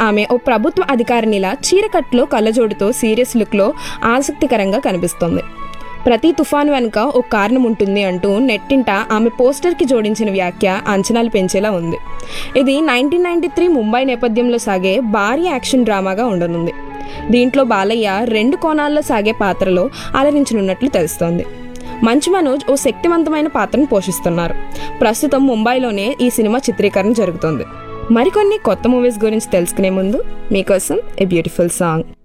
ఆమె ఓ ప్రభుత్వ అధికారినిలా చీరకట్లో కళ్ళజోడుతో సీరియస్ లుక్లో ఆసక్తికరంగా కనిపిస్తుంది ప్రతి తుఫాను వెనుక ఒక కారణం ఉంటుంది అంటూ నెట్టింట ఆమె పోస్టర్కి జోడించిన వ్యాఖ్య అంచనాలు పెంచేలా ఉంది ఇది నైన్టీన్ నైన్టీ త్రీ ముంబై నేపథ్యంలో సాగే భారీ యాక్షన్ డ్రామాగా ఉండనుంది దీంట్లో బాలయ్య రెండు కోణాల్లో సాగే పాత్రలో అలరించనున్నట్లు తెలుస్తోంది మంచు మనోజ్ ఓ శక్తివంతమైన పాత్రను పోషిస్తున్నారు ప్రస్తుతం ముంబైలోనే ఈ సినిమా చిత్రీకరణ జరుగుతోంది మరికొన్ని కొత్త మూవీస్ గురించి తెలుసుకునే ముందు మీకోసం ఏ బ్యూటిఫుల్ సాంగ్